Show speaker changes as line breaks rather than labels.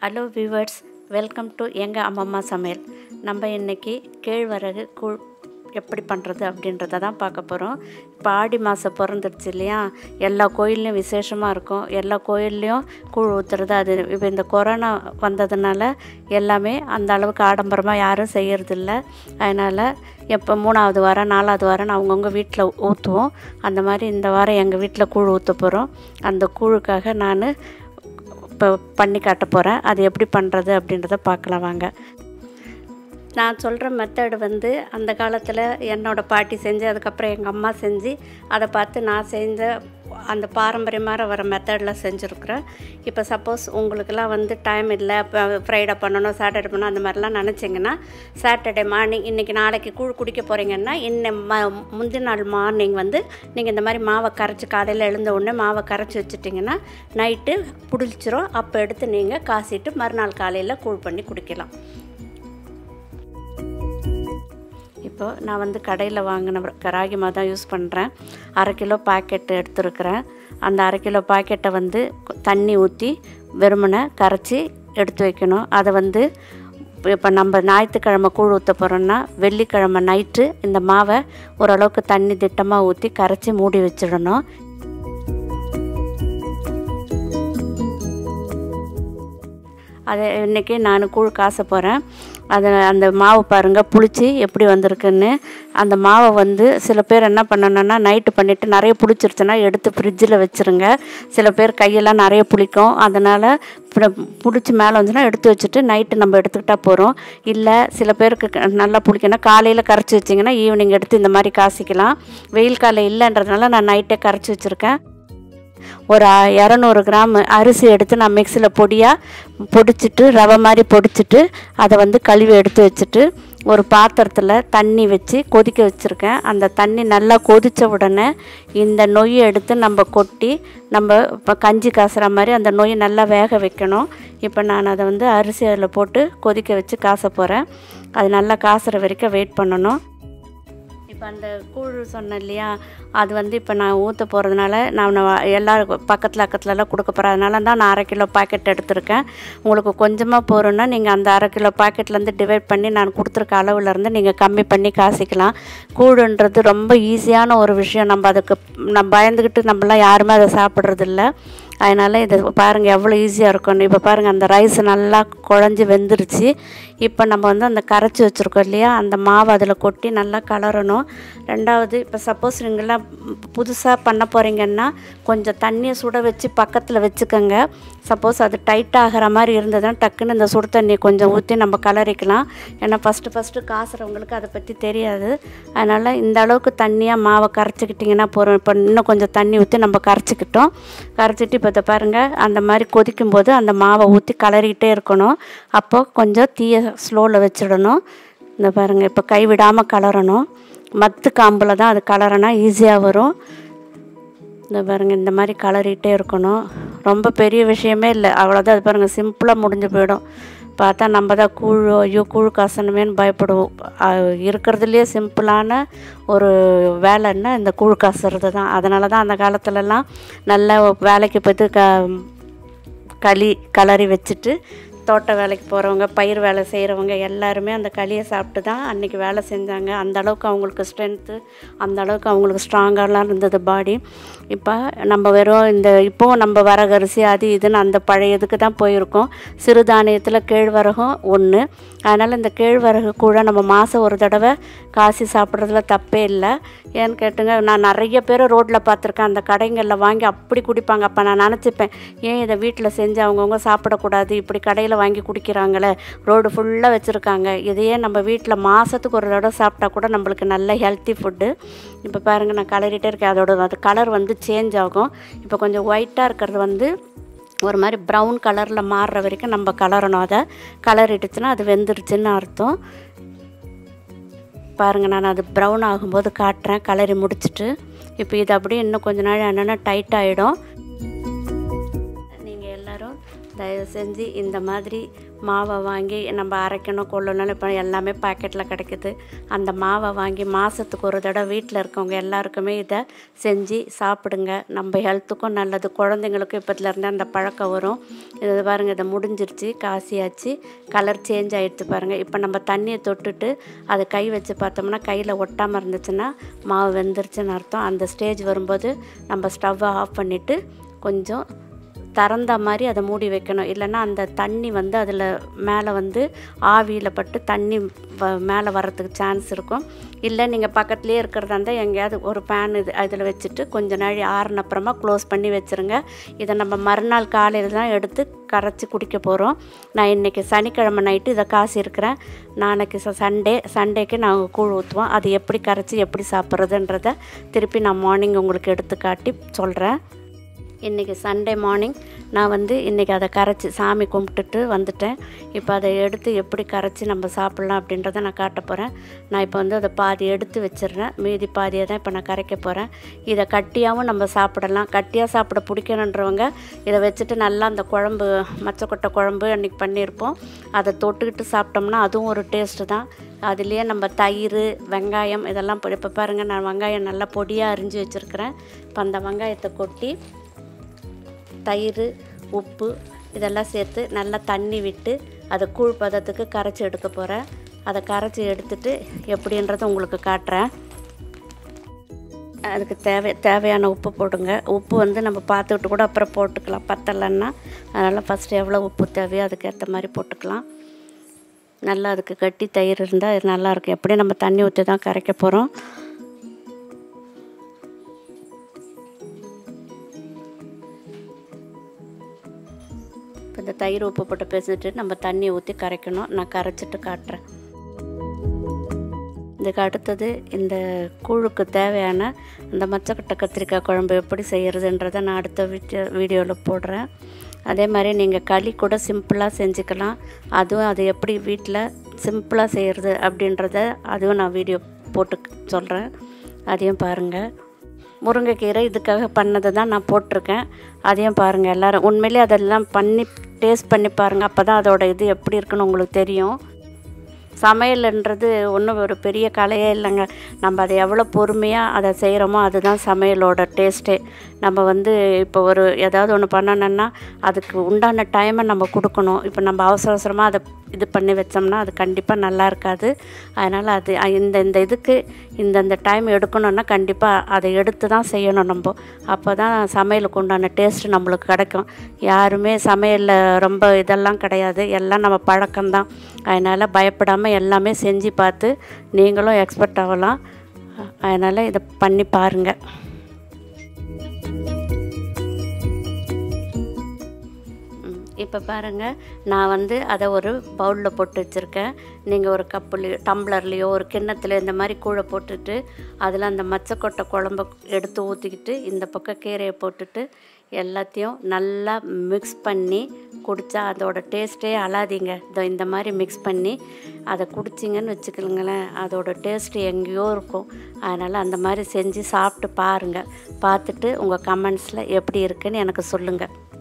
hello viewers welcome to எங்கள் அம்மம்மா சமையல் நம்ம இன்றைக்கி கேழ்வரகு கூழ் எப்படி பண்ணுறது அப்படின்றத தான் பார்க்க போகிறோம் இப்போ ஆடி மாதம் பிறந்துடுச்சு இல்லையா எல்லா கோயில்லையும் விசேஷமாக இருக்கும் எல்லா கோயில்லையும் கூழ் ஊற்றுறது அது இப்போ இந்த கொரோனா வந்ததுனால எல்லாமே அந்த அளவுக்கு ஆடம்பரமாக யாரும் செய்யறதில்ல அதனால் எப்போ மூணாவது வாரம் நாலாவது வாரம் அவங்கவுங்க வீட்டில் ஊற்றுவோம் அந்த மாதிரி இந்த வாரம் எங்கள் வீட்டில் கூழ் ஊற்ற போகிறோம் அந்த கூழுக்காக நான் இப்போ பண்ணி காட்ட போகிறேன் அது எப்படி பண்ணுறது அப்படின்றத பார்க்கலாம் வாங்க நான் சொல்கிற மெத்தடு வந்து அந்த காலத்தில் என்னோடய பாட்டி செஞ்சு அதுக்கப்புறம் எங்கள் அம்மா செஞ்சு அதை பார்த்து நான் செஞ்ச அந்த பாரம்பரியமாக வர மெத்தடில் செஞ்சுருக்குறேன் இப்போ சப்போஸ் உங்களுக்கெல்லாம் வந்து டைம் இல்லை இப்போ ஃப்ரைடே பண்ணணும் சாட்டர்டே பண்ணணும் அந்த மாதிரிலாம் நினச்சிங்கன்னா சாட்டர்டே மார்னிங் இன்றைக்கி நாளைக்கு கூழ் குடிக்க போகிறீங்கன்னா இன்ன ம முந்தின நாள் மார்னிங் வந்து நீங்கள் இந்த மாதிரி மாவை கரைச்சி காலையில் எழுந்த உடனே மாவை கரைச்சி வச்சுட்டிங்கன்னா நைட்டு புடிச்சிரும் அப்போ எடுத்து நீங்கள் காசிட்டு மறுநாள் காலையில் கூழ் பண்ணி குடிக்கலாம் இப்போ நான் வந்து கடையில் வாங்கின ராகி மாவு தான் யூஸ் பண்ணுறேன் அரை கிலோ பாக்கெட் எடுத்துருக்கிறேன் அந்த அரை கிலோ பாக்கெட்டை வந்து தண்ணி ஊற்றி வெறுமனை கரைச்சி எடுத்து வைக்கணும் அதை வந்து இப்போ நம்ம ஞாயிற்றுக்கிழமை கூழ் ஊற்ற போகிறோன்னா வெள்ளிக்கிழமை நைட்டு இந்த மாவை ஓரளவுக்கு தண்ணி திட்டமாக ஊற்றி கரைச்சி மூடி வச்சிடணும் அதை இன்றைக்கி நான் கூழ் காச போகிறேன் அதை அந்த மாவு பாருங்கள் புளிச்சு எப்படி வந்திருக்குன்னு அந்த மாவை வந்து சில பேர் என்ன பண்ணணுன்னா நைட்டு பண்ணிவிட்டு நிறைய புளிச்சிருச்சுன்னா எடுத்து ஃப்ரிட்ஜில் வச்சுருங்க சில பேர் கையெல்லாம் நிறைய புளிக்கும் அதனால் பிடிச்சி மேலே வந்துச்சுன்னா எடுத்து வச்சுட்டு நைட்டு நம்ம எடுத்துக்கிட்டால் போகிறோம் இல்லை சில பேருக்கு நல்லா பிடிக்கணும் காலையில் கரைச்சி வச்சிங்கன்னா ஈவினிங் எடுத்து இந்த மாதிரி காசிக்கலாம் வெயில் காலம் இல்லைன்றதுனால நான் நைட்டே கரைச்சி வச்சுருக்கேன் ஒரு இரநூறு கிராம் அரிசி எடுத்து நான் மிக்சியில் பொடியாக பொடிச்சிட்டு ரவை மாதிரி பொடிச்சிட்டு அதை வந்து கழுவி எடுத்து வச்சுட்டு ஒரு பாத்திரத்தில் தண்ணி வச்சு கொதிக்க வச்சுருக்கேன் அந்த தண்ணி நல்லா கொதித்த உடனே இந்த நொய்யை எடுத்து நம்ம கொட்டி நம்ம இப்போ கஞ்சி காசுற மாதிரி அந்த நொய் நல்லா வேக வைக்கணும் இப்போ நான் அதை வந்து அரிசி அதில் போட்டு கொதிக்க வச்சு காச போகிறேன் அது நல்லா காசுற வரைக்கும் வெயிட் பண்ணணும் இப்போ அந்த கூழ் சொன்னேன் இல்லையா அது வந்து இப்போ நான் ஊற்ற போகிறதுனால நான் எல்லாருக்கும் பக்கத்தில் அக்கத்துலலாம் கொடுக்க போகிறேன் அதனால தான் நான் அரை கிலோ பாக்கெட் எடுத்திருக்கேன் உங்களுக்கு கொஞ்சமாக போகிறோன்னா நீங்கள் அந்த அரை கிலோ பாக்கெட்லேருந்து டிவைட் பண்ணி நான் கொடுத்துருக்க அளவுலேருந்து நீங்கள் கம்மி பண்ணி காசிக்கலாம் கூழுன்றது ரொம்ப ஈஸியான ஒரு விஷயம் நம்ம அதுக்கு நம்ம பயந்துக்கிட்டு நம்மளாம் யாருமே அதை சாப்பிட்றதில்ல அதனால் இதை பாருங்கள் எவ்வளோ ஈஸியாக இருக்கும்னு இப்போ பாருங்கள் அந்த ரைஸ் நல்லா குழஞ்சி வெந்துருச்சு இப்போ நம்ம வந்து அந்த கரைச்சி வச்சுருக்கோம் இல்லையா அந்த மாவு அதில் கொட்டி நல்லா கலரணும் ரெண்டாவது இப்போ சப்போஸ் நீங்களாம் புதுசாக பண்ண போகிறீங்கன்னா கொஞ்சம் தண்ணியை சுட வச்சு பக்கத்தில் வச்சுக்கோங்க சப்போஸ் அது டைட் ஆகிற மாதிரி இருந்ததுன்னா டக்குன்னு இந்த சுடு தண்ணியை கொஞ்சம் ஊற்றி நம்ம கலரிக்கலாம் ஏன்னா ஃபஸ்ட்டு ஃபஸ்ட்டு காசுறவங்களுக்கு அதை பற்றி தெரியாது அதனால் இந்த அளவுக்கு தண்ணியாக மாவை கரைச்சிக்கிட்டிங்கன்னா போகிறோம் இப்போ இன்னும் கொஞ்சம் தண்ணி ஊற்றி நம்ம கரைச்சிக்கிட்டோம் கரைச்சிட்டு இப்போ இதை பாருங்கள் அந்த மாதிரி கொதிக்கும்போது அந்த மாவை ஊற்றி கலரிக்கிட்டே இருக்கணும் அப்போது கொஞ்சம் தீயை ஸ்லோவில் வச்சிடணும் இந்த பாருங்கள் இப்போ கைவிடாமல் கலரணும் மத்து காம்பில் தான் அது கலரனா ஈஸியாக வரும் இந்த பாருங்கள் இந்த மாதிரி கலரிகிட்டே இருக்கணும் ரொம்ப பெரிய விஷயமே இல்லை அவ்வளோதான் அது பாருங்கள் சிம்பிளாக முடிஞ்சு போயிடும் பார்த்தா நம்ம தான் கூழ் ஐயோ கூழ் காசணுமேனு பயப்படுவோம் இருக்கிறதுலையே சிம்பிளான ஒரு வேலைன்னா இந்த கூழ் காசுறது தான் அதனால தான் அந்த காலத்துலலாம் நல்ல வேலைக்கு போய்ட்டு க களி கலரி வச்சுட்டு தோட்ட வேலைக்கு போகிறவங்க பயிர் வேலை செய்கிறவங்க எல்லாருமே அந்த களியை சாப்பிட்டு தான் அன்றைக்கி வேலை செஞ்சாங்க அந்த அளவுக்கு அவங்களுக்கு ஸ்ட்ரென்த்து அந்த அளவுக்கு அவங்களுக்கு ஸ்ட்ராங்காலாம் இருந்தது பாடி இப்போ நம்ம வெறும் இந்த இப்போவும் நம்ம வரகரிசி அது இதுன்னு அந்த பழைய இதுக்கு தான் போயிருக்கோம் சிறுதானியத்தில் கேழ்வரகும் ஒன்று அதனால் இந்த கேழ்வரகு கூட நம்ம மாதம் ஒரு தடவை காசி சாப்பிட்றதுல தப்பே இல்லை ஏன்னு கேட்டுங்க நான் நிறைய பேர் ரோட்டில் பார்த்துருக்கேன் அந்த கடைங்களில் வாங்கி அப்படி குடிப்பாங்க அப்போ நான் நினச்சிப்பேன் ஏன் இதை வீட்டில் செஞ்சு அவங்கவுங்க சாப்பிடக்கூடாது இப்படி கடையில் வாங்கி குடிக்கிறாங்களே ரோடு ஃபுல்லாக வச்சுருக்காங்க இதையே நம்ம வீட்டில் மாதத்துக்கு ஒரு தடவை சாப்பிட்டா கூட நம்மளுக்கு நல்ல ஹெல்த்தி ஃபுட்டு இப்போ பாருங்கள் நான் கலரிட்டே இருக்கேன் அதோட அது கலர் வந்து சேஞ்ச் ஆகும் இப்போ கொஞ்சம் ஒயிட்டாக இருக்கிறது வந்து ஒரு மாதிரி ப்ரௌன் கலரில் மாறுற வரைக்கும் நம்ம கலரணும் அதை கலரிடுச்சுன்னா அது வெந்துருச்சுன்னு அர்த்தம் பாருங்கள் நான் அது ப்ரௌன் ஆகும்போது காட்டுறேன் கலரி முடிச்சுட்டு இப்போ இது அப்படியே இன்னும் கொஞ்ச நாள் என்னென்னா டைட் ஆகிடும் நீங்கள் எல்லோரும் தயவு செஞ்சு இந்த மாதிரி மாவை வாங்கி நம்ம அரைக்கணும் கொள்ளணும் இப்போ எல்லாமே பாக்கெட்டில் கிடைக்குது அந்த மாவை வாங்கி மாதத்துக்கு ஒரு தடவை வீட்டில் இருக்கவங்க எல்லாருக்குமே இதை செஞ்சு சாப்பிடுங்க நம்ம ஹெல்த்துக்கும் நல்லது குழந்தைங்களுக்கும் இப்போத்துலேருந்து அந்த பழக்கம் வரும் இது பாருங்கள் இதை முடிஞ்சிருச்சு காசியாச்சு கலர் சேஞ்ச் ஆகிடுச்சு பாருங்கள் இப்போ நம்ம தண்ணியை தொட்டுட்டு அதை கை வச்சு பார்த்தோம்னா கையில் ஒட்டாமல் இருந்துச்சுன்னா மாவு வெந்துருச்சுன்னு அர்த்தம் அந்த ஸ்டேஜ் வரும்போது நம்ம ஸ்டவ்வை ஆஃப் பண்ணிவிட்டு கொஞ்சம் திறந்த மாதிரி அதை மூடி வைக்கணும் இல்லைன்னா அந்த தண்ணி வந்து அதில் மேலே வந்து ஆவியில் பட்டு தண்ணி வ மேலே வர்றதுக்கு சான்ஸ் இருக்கும் இல்லை நீங்கள் பக்கத்துலேயே இருக்கிறதா இருந்தால் எங்கேயாவது ஒரு பேன் இது அதில் வச்சுட்டு கொஞ்ச நாள் ஆறுன அப்புறமா க்ளோஸ் பண்ணி வச்சுருங்க இதை நம்ம மறுநாள் காலையில் தான் எடுத்து கரைச்சி குடிக்க போகிறோம் நான் இன்றைக்கி சனிக்கிழமை நைட்டு இதை காசு இருக்கிறேன் நாளைக்கு சண்டே சண்டேக்கு நாங்கள் கூழ் ஊற்றுவோம் அது எப்படி கரைச்சி எப்படி சாப்பிட்றதுன்றத திருப்பி நான் மார்னிங் உங்களுக்கு எடுத்து காட்டி சொல்கிறேன் இன்றைக்கி சண்டே மார்னிங் நான் வந்து இன்றைக்கி அதை கரைச்சி சாமி கும்பிட்டுட்டு வந்துட்டேன் இப்போ அதை எடுத்து எப்படி கரைச்சி நம்ம சாப்பிட்லாம் அப்படின்றத நான் காட்ட போகிறேன் நான் இப்போ வந்து அதை பாதி எடுத்து வச்சிடுறேன் மீதி பாதியை தான் இப்போ நான் கரைக்க போகிறேன் இதை கட்டியாகவும் நம்ம சாப்பிடலாம் கட்டியாக சாப்பிட பிடிக்கணுன்றவங்க இதை வச்சுட்டு நல்லா அந்த குழம்பு மச்சக்கொட்டை குழம்பு அன்றைக்கி பண்ணியிருப்போம் அதை தொட்டுக்கிட்டு சாப்பிட்டோம்னா அதுவும் ஒரு டேஸ்ட்டு தான் அதுலேயே நம்ம தயிர் வெங்காயம் இதெல்லாம் இப்போ பாருங்கள் நான் வெங்காயம் நல்லா பொடியாக அரிஞ்சு வச்சுருக்கிறேன் இப்போ அந்த வெங்காயத்தை கொட்டி தயிர் உப்பு இதெல்லாம் சேர்த்து நல்லா தண்ணி விட்டு அதை கூழ் பதத்துக்கு கரைச்சி எடுக்க போகிறேன் அதை கரைச்சி எடுத்துட்டு எப்படின்றத உங்களுக்கு காட்டுறேன் அதுக்கு தேவை தேவையான உப்பு போடுங்க உப்பு வந்து நம்ம பார்த்துக்கிட்டு கூட அப்புறம் போட்டுக்கலாம் பத்தலைன்னா அதனால் ஃபஸ்ட்டு எவ்வளோ உப்பு தேவையோ அதுக்கேற்ற மாதிரி போட்டுக்கலாம் நல்லா அதுக்கு கட்டி தயிர் இருந்தால் அது நல்லாயிருக்கும் எப்படி நம்ம தண்ணி ஊற்றி தான் கரைக்க போகிறோம் இப்போ இந்த தயிர் உப்பு போட்டு பேசிட்டு நம்ம தண்ணி ஊற்றி கரைக்கணும் நான் கரைச்சிட்டு காட்டுறேன் இதுக்கு அடுத்தது இந்த கூழுக்கு தேவையான இந்த மச்சக்கட்டை கத்திரிக்காய் குழம்பு எப்படி செய்கிறதுன்றதை நான் அடுத்த வீடியோ வீடியோவில் போடுறேன் அதே மாதிரி நீங்கள் களி கூட சிம்பிளாக செஞ்சுக்கலாம் அதுவும் அது எப்படி வீட்டில் சிம்பிளாக செய்கிறது அப்படின்றத அதுவும் நான் வீடியோ போட்டு சொல்கிறேன் அதையும் பாருங்கள் முருங்கைக்கீரை இதுக்காக பண்ணதை தான் நான் போட்டிருக்கேன் அதையும் பாருங்கள் எல்லோரும் உண்மையிலே அதெல்லாம் பண்ணி டேஸ்ட் பண்ணி பாருங்கள் அப்போ தான் அதோட இது எப்படி இருக்குன்னு உங்களுக்கு தெரியும் சமையல்ன்றது ஒன்றும் ஒரு பெரிய கலையே இல்லைங்க நம்ம அதை எவ்வளோ பொறுமையாக அதை செய்கிறோமோ அதுதான் சமையலோட டேஸ்ட்டே நம்ம வந்து இப்போ ஒரு ஏதாவது ஒன்று பண்ணணுன்னா அதுக்கு உண்டான டைமை நம்ம கொடுக்கணும் இப்போ நம்ம அவசர அவசரமாக அதை இது பண்ணி வச்சோம்னா அது கண்டிப்பாக நல்லா இருக்காது அதனால் அது இந்த இந்த இதுக்கு இந்தந்த டைம் எடுக்கணுன்னா கண்டிப்பாக அதை எடுத்து தான் செய்யணும் நம்ம அப்போ தான் சமையலுக்கு உண்டான டேஸ்ட் நம்மளுக்கு கிடைக்கும் யாருமே சமையலில் ரொம்ப இதெல்லாம் கிடையாது எல்லாம் நம்ம பழக்கம்தான் அதனால் பயப்படாமல் எல்லாமே செஞ்சு பார்த்து நீங்களும் எக்ஸ்பர்ட் ஆகலாம் அதனால் இதை பண்ணி பாருங்கள் இப்போ பாருங்கள் நான் வந்து அதை ஒரு பவுலில் போட்டு வச்சுருக்கேன் நீங்கள் ஒரு கப்புலேயோ டம்ளர்லேயோ ஒரு கிண்ணத்தில் இந்த மாதிரி கூழை போட்டுட்டு அதில் அந்த மச்சக்கொட்டை குழம்ப எடுத்து ஊற்றிக்கிட்டு இந்த பக்கம் கீரையை போட்டுட்டு எல்லாத்தையும் நல்லா மிக்ஸ் பண்ணி குடித்தா அதோட டேஸ்ட்டே அழாதீங்க இதோ இந்த மாதிரி மிக்ஸ் பண்ணி அதை குடிச்சிங்கன்னு வச்சுக்கோங்களேன் அதோட டேஸ்ட்டு எங்கேயோ இருக்கும் அதனால் அந்த மாதிரி செஞ்சு சாப்பிட்டு பாருங்கள் பார்த்துட்டு உங்கள் கமெண்ட்ஸில் எப்படி இருக்குன்னு எனக்கு சொல்லுங்கள்